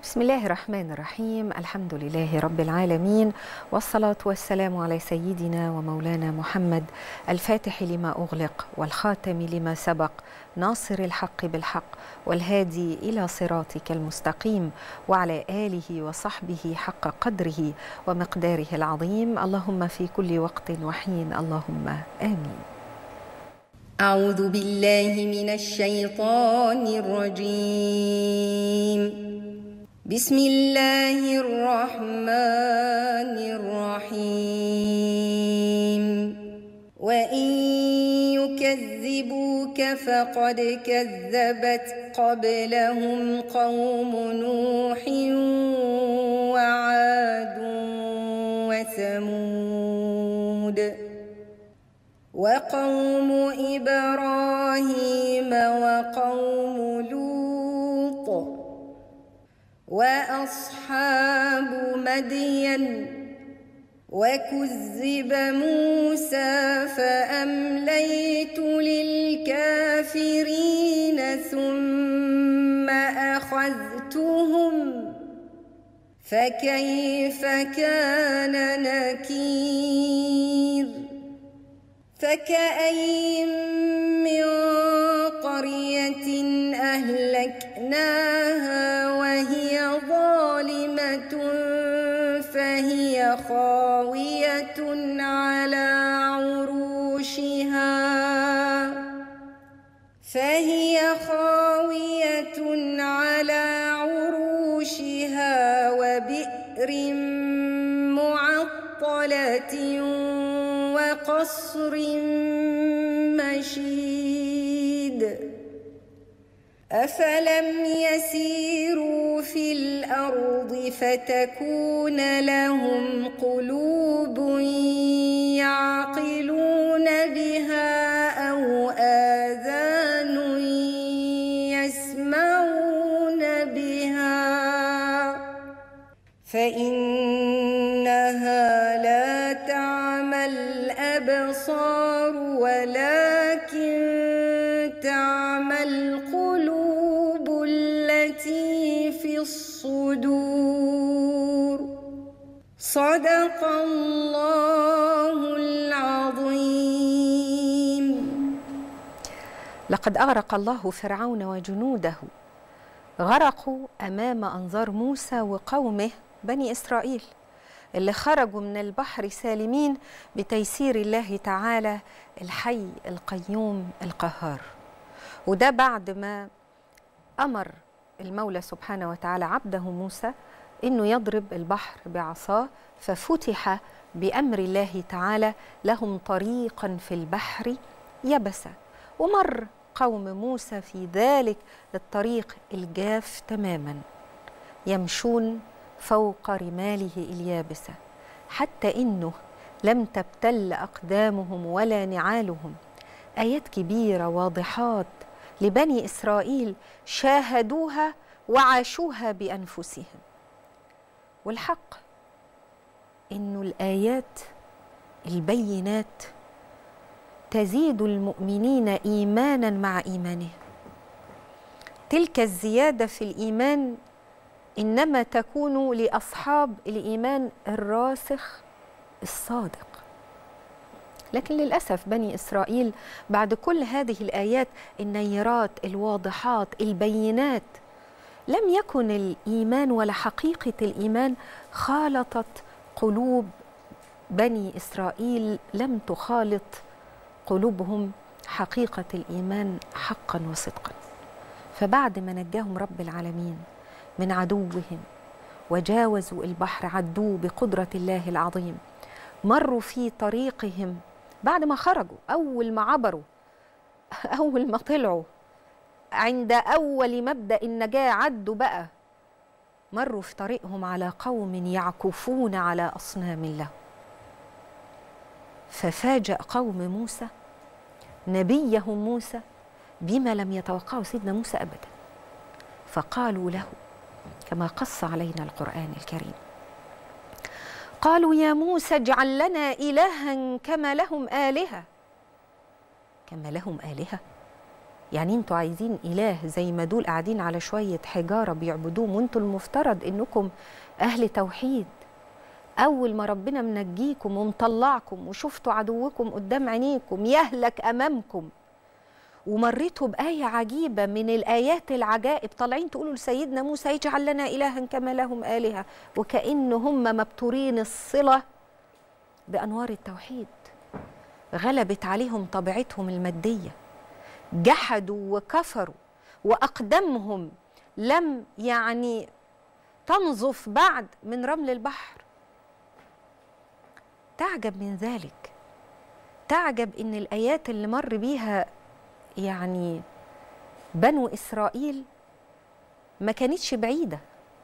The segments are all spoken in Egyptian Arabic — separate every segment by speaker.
Speaker 1: بسم الله الرحمن الرحيم الحمد لله رب العالمين والصلاة والسلام على سيدنا ومولانا محمد الفاتح لما أغلق والخاتم لما سبق ناصر الحق بالحق والهادي إلى صراطك المستقيم وعلى آله وصحبه حق قدره ومقداره العظيم اللهم في كل وقت وحين اللهم آمين
Speaker 2: أعوذ بالله من الشيطان الرجيم بسم الله الرحمن الرحيم وإن يكذبوك فقد كذبت قبلهم قوم نوح وعاد وثمود وقوم إبراهيم وقوم لوط وأصحاب مدين وكذب موسى فأمليت للكافرين ثم أخذتهم فكيف كان نكير فكأين من قرية أهلكناها وهي ظالمة فهي خاوية على عروشها فهي خاوية على عروشها وبئر معطلة وقصر مشيد أفلم يسيروا في الأرض فتكون لهم قلوب يعقلون بها أو آذان يسمعون بها فإنها لا تعمى الأبصار ولكن تعمى القلوب التي في الصدور صدق الله العظيم
Speaker 1: لقد أغرق الله فرعون وجنوده غرقوا أمام أنظار موسى وقومه بني إسرائيل اللي خرجوا من البحر سالمين بتيسير الله تعالى الحي القيوم القهار وده بعد ما أمر المولى سبحانه وتعالى عبده موسى إنه يضرب البحر بعصاه ففتح بأمر الله تعالى لهم طريقا في البحر يبسا ومر قوم موسى في ذلك الطريق الجاف تماما يمشون فوق رماله اليابسه حتى انه لم تبتل اقدامهم ولا نعالهم ايات كبيره واضحات لبني اسرائيل شاهدوها وعاشوها بانفسهم والحق انه الايات البينات تزيد المؤمنين ايمانا مع ايمانهم تلك الزياده في الايمان انما تكون لاصحاب الايمان الراسخ الصادق لكن للاسف بني اسرائيل بعد كل هذه الايات النيرات الواضحات البينات لم يكن الايمان ولا حقيقه الايمان خالطت قلوب بني اسرائيل لم تخالط قلوبهم حقيقه الايمان حقا وصدقا فبعد ما نجاهم رب العالمين من عدوهم وجاوزوا البحر عدوه بقدرة الله العظيم مروا في طريقهم بعد ما خرجوا أول ما عبروا أول ما طلعوا عند أول مبدأ النجاة عدوا بقى مروا في طريقهم على قوم يعكفون على أصنام الله ففاجأ قوم موسى نبيهم موسى بما لم يتوقعه سيدنا موسى أبدا فقالوا له كما قص علينا القرآن الكريم قالوا يا موسى اجعل لنا إلها كما لهم آلهة كما لهم آلهة يعني انتوا عايزين اله زي ما دول قاعدين على شويه حجاره بيعبدوهم وانتوا المفترض انكم اهل توحيد اول ما ربنا منجيكم ومطلعكم وشفتوا عدوكم قدام عينيكم يهلك امامكم ومريتوا بآية عجيبة من الآيات العجائب طالعين تقولوا لسيدنا موسى يجعل لنا إلها كما لهم آلهة وكأن هم مبتورين الصلة بأنوار التوحيد غلبت عليهم طبيعتهم المادية جحدوا وكفروا وأقدامهم لم يعني تنظف بعد من رمل البحر تعجب من ذلك تعجب ان الايات اللي مر بيها يعني بنو اسرائيل ما كانتش بعيده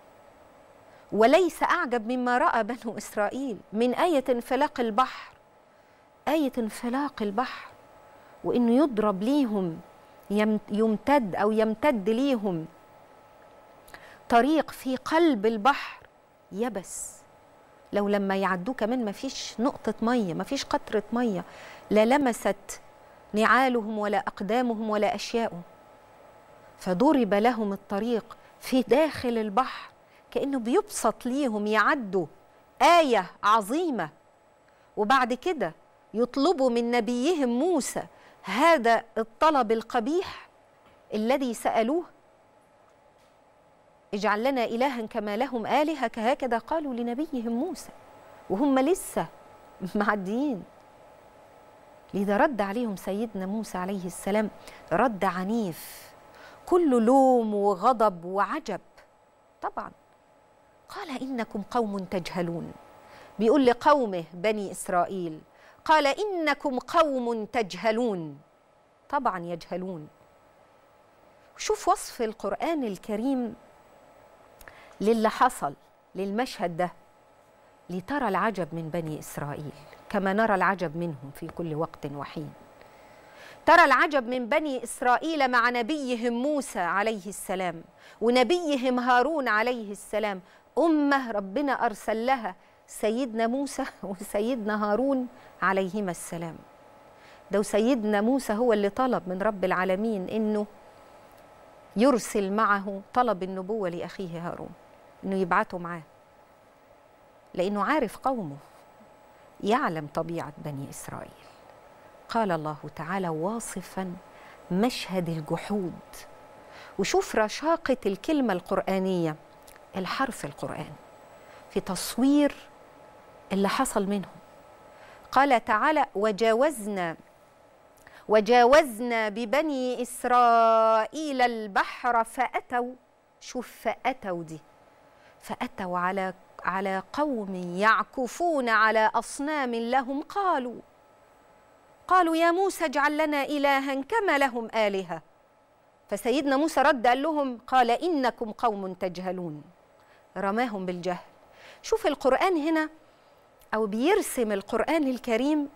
Speaker 1: وليس اعجب مما راى بنو اسرائيل من ايه انفلاق البحر ايه انفلاق البحر وانه يضرب ليهم يمتد او يمتد ليهم طريق في قلب البحر يبس لو لما يعدوه كمان ما فيش نقطة مية ما فيش قطرة مية لا لمست نعالهم ولا أقدامهم ولا أشياءهم فضرب لهم الطريق في داخل البحر كأنه بيبسط ليهم يعدوا آية عظيمة وبعد كده يطلبوا من نبيهم موسى هذا الطلب القبيح الذي سألوه اجعل لنا إلها كما لهم آلهة هكذا قالوا لنبيهم موسى وهم لسه معديين لذا رد عليهم سيدنا موسى عليه السلام رد عنيف كل لوم وغضب وعجب طبعا قال إنكم قوم تجهلون بيقول لقومه بني إسرائيل قال إنكم قوم تجهلون طبعا يجهلون شوف وصف القرآن الكريم للي حصل للمشهد ده لترى العجب من بني اسرائيل كما نرى العجب منهم في كل وقت وحين ترى العجب من بني اسرائيل مع نبيهم موسى عليه السلام ونبيهم هارون عليه السلام امه ربنا ارسل لها سيدنا موسى وسيدنا هارون عليهما السلام ده سيدنا موسى هو اللي طلب من رب العالمين انه يرسل معه طلب النبوه لاخيه هارون انه يبعته معاه لانه عارف قومه يعلم طبيعه بني اسرائيل قال الله تعالى واصفا مشهد الجحود وشوف رشاقه الكلمه القرانيه الحرف القراني في تصوير اللي حصل منهم قال تعالى وجاوزنا وجاوزنا ببني اسرائيل البحر فاتوا شوف فاتوا دي فاتوا على على قوم يعكفون على اصنام لهم قالوا قالوا يا موسى اجعل لنا الها كما لهم الهه فسيدنا موسى رد قال لهم قال انكم قوم تجهلون رماهم بالجهل شوف القران هنا او بيرسم القران الكريم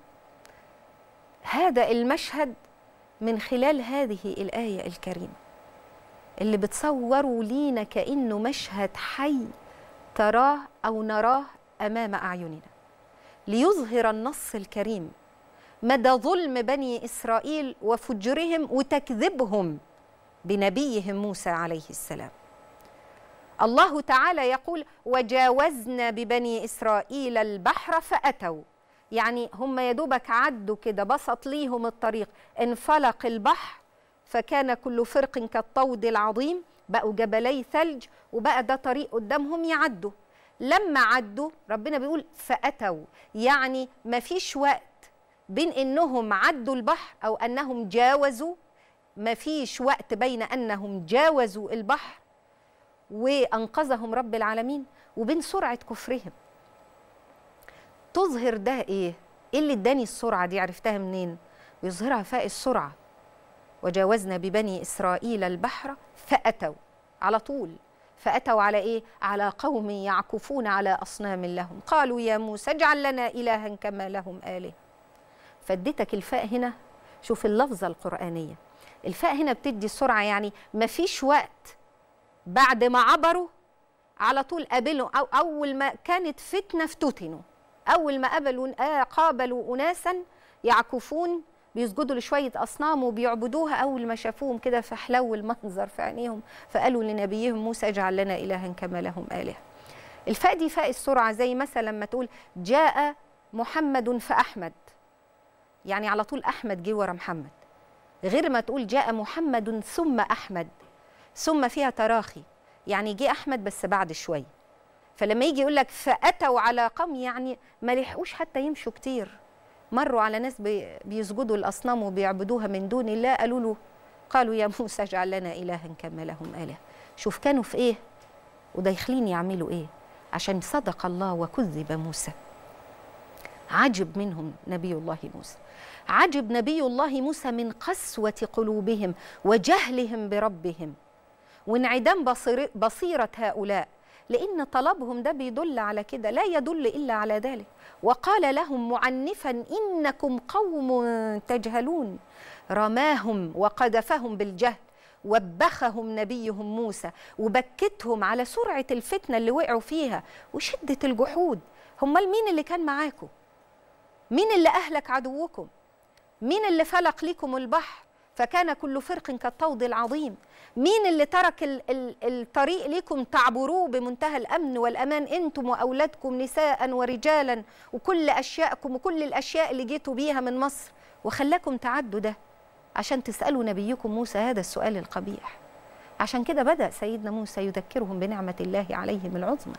Speaker 1: هذا المشهد من خلال هذه الايه الكريمه اللي بتصوروا لينا كانه مشهد حي تراه او نراه امام اعيننا ليظهر النص الكريم مدى ظلم بني اسرائيل وفجرهم وتكذبهم بنبيهم موسى عليه السلام الله تعالى يقول وجاوزنا ببني اسرائيل البحر فاتوا يعني هم يا دوبك عدوا كده بسط ليهم الطريق انفلق البحر فكان كل فرق كالطود العظيم بقوا جبلي ثلج وبقى ده طريق قدامهم يعدوا لما عدوا ربنا بيقول فأتوا يعني ما فيش وقت بين انهم عدوا البحر او انهم جاوزوا ما فيش وقت بين انهم جاوزوا البحر وانقذهم رب العالمين وبين سرعه كفرهم تظهر ده ايه ايه اللي اداني السرعه دي عرفتها منين يظهرها فاء السرعه وجاوزنا ببني اسرائيل البحر فاتوا على طول فاتوا على ايه على قوم يعكفون على اصنام لهم قالوا يا موسى اجعل لنا الها كما لهم اله فاديتك الفاء هنا شوف اللفظه القرانيه الفاء هنا بتدي السرعه يعني ما فيش وقت بعد ما عبروا على طول قابلوا أو اول ما كانت فتنه افتتنوا اول ما قابلوا آه قابلوا اناسا يعكفون بيسجدوا لشويه اصنام وبيعبدوها اول ما شافوهم كده فحلو المنظر في عينيهم فقالوا لنبيهم موسى اجعل لنا الها كما لهم الهه الفاء دي فاء السرعه زي مثلا لما تقول جاء محمد فاحمد يعني على طول احمد جه ورا محمد غير ما تقول جاء محمد ثم احمد ثم فيها تراخي يعني جه احمد بس بعد شويه فلما يجي يقول لك فاتوا على قوم يعني ما لحقوش حتى يمشوا كتير مروا على ناس بي- بيسجدوا الاصنام وبيعبدوها من دون الله قالوا له قالوا يا موسى اجعل لنا الها كما لهم اله شوف كانوا في ايه ودايخلين يعملوا ايه عشان صدق الله وكذب موسى عجب منهم نبي الله موسى عجب نبي الله موسى من قسوة قلوبهم وجهلهم بربهم وانعدام بصير بصيرة هؤلاء لأن طلبهم ده بيدل على كده لا يدل إلا على ذلك وقال لهم معنفا إنكم قوم تجهلون رماهم وقذفهم بالجهل وبخهم نبيهم موسى وبكتهم على سرعة الفتنة اللي وقعوا فيها وشدة الجحود هم مين اللي كان معاكم مين اللي أهلك عدوكم مين اللي فلق لكم البحر فكان كل فرق كالطود العظيم مين اللي ترك ال ال الطريق لكم تعبروه بمنتهى الأمن والأمان أنتم وأولادكم نساء ورجالا وكل أشياءكم وكل الأشياء اللي جيتوا بيها من مصر وخلاكم تعدوا ده عشان تسألوا نبيكم موسى هذا السؤال القبيح عشان كده بدأ سيدنا موسى يذكرهم بنعمة الله عليهم العظمى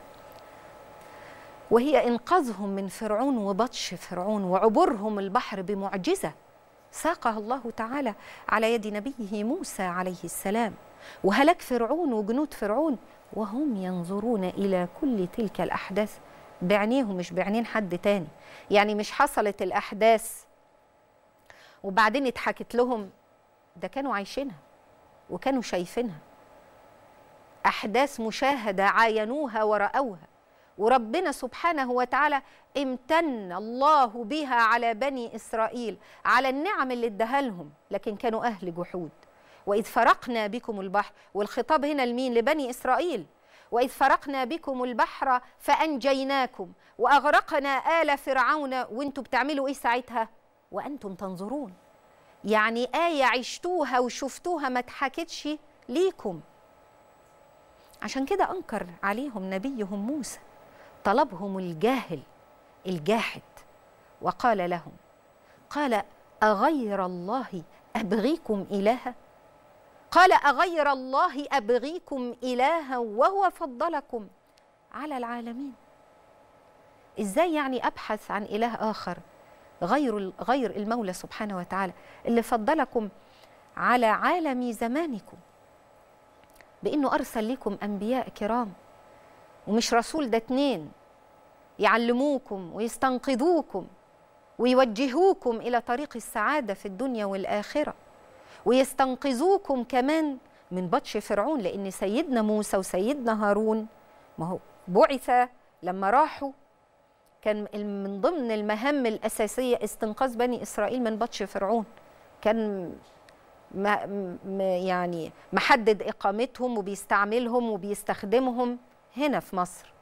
Speaker 1: وهي إنقاذهم من فرعون وبطش فرعون وعبورهم البحر بمعجزة ساقها الله تعالى على يد نبيه موسى عليه السلام وهلك فرعون وجنود فرعون وهم ينظرون إلى كل تلك الأحداث بعينيهم مش بعينين حد تاني يعني مش حصلت الأحداث وبعدين اتحكت لهم ده كانوا عايشينها وكانوا شايفينها أحداث مشاهدة عاينوها ورأوها وربنا سبحانه وتعالى امتن الله بها على بني إسرائيل على النعم اللي اداها لهم لكن كانوا أهل جحود وإذ فرقنا بكم البحر والخطاب هنا لمين لبني إسرائيل وإذ فرقنا بكم البحر فأنجيناكم وأغرقنا آل فرعون وانتوا بتعملوا إيه ساعتها وأنتم تنظرون يعني آية عشتوها وشفتوها ما اتحكتش ليكم عشان كده أنكر عليهم نبيهم موسى طلبهم الجاهل الجاحد وقال لهم قال أغير الله أبغيكم إلها قال أغير الله أبغيكم إلها وهو فضلكم على العالمين إزاي يعني أبحث عن إله آخر غير غير المولى سبحانه وتعالى اللي فضلكم على عالم زمانكم بانه ارسل لكم انبياء كرام ومش رسول ده اتنين يعلموكم ويستنقذوكم ويوجهوكم الى طريق السعاده في الدنيا والاخره ويستنقذوكم كمان من بطش فرعون لان سيدنا موسى وسيدنا هارون ما هو بعث لما راحوا كان من ضمن المهام الأساسية استنقاذ بني إسرائيل من بطش فرعون كان ما ما يعني محدد إقامتهم وبيستعملهم وبيستخدمهم هنا في مصر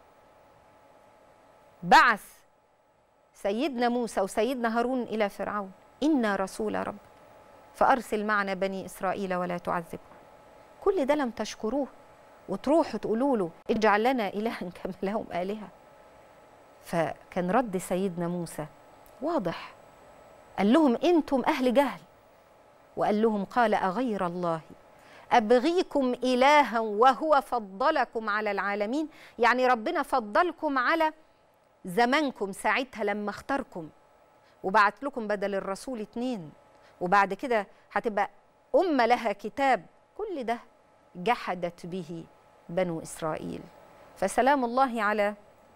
Speaker 1: بعث سيدنا موسى وسيدنا هارون إلى فرعون إنا رسول رب فأرسل معنا بني إسرائيل ولا تعذبهم كل ده لم تشكروه وتروحوا تقولوا له اجعل لنا إلها كما لهم آلهة فكان رد سيدنا موسى واضح قال لهم انتم اهل جهل وقال لهم قال اغير الله ابغيكم الها وهو فضلكم على العالمين يعني ربنا فضلكم على زمانكم ساعتها لما اختاركم وبعت لكم بدل الرسول اتنين وبعد كده هتبقى أمة لها كتاب كل ده جحدت به بنو إسرائيل فسلام الله على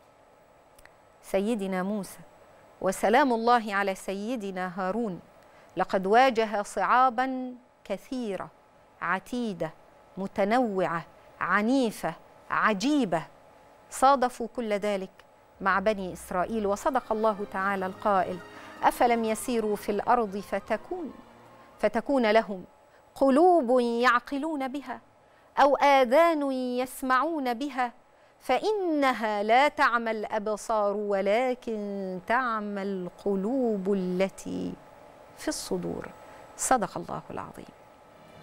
Speaker 1: سيدنا موسى وسلام الله على سيدنا هارون لقد واجه صعابا كثيره عتيده متنوعه عنيفه عجيبه صادفوا كل ذلك مع بني اسرائيل وصدق الله تعالى القائل افلم يسيروا في الارض فتكون فتكون لهم قلوب يعقلون بها او اذان يسمعون بها فانها لا تعمى الابصار ولكن تعمى القلوب التي في الصدور صدق الله العظيم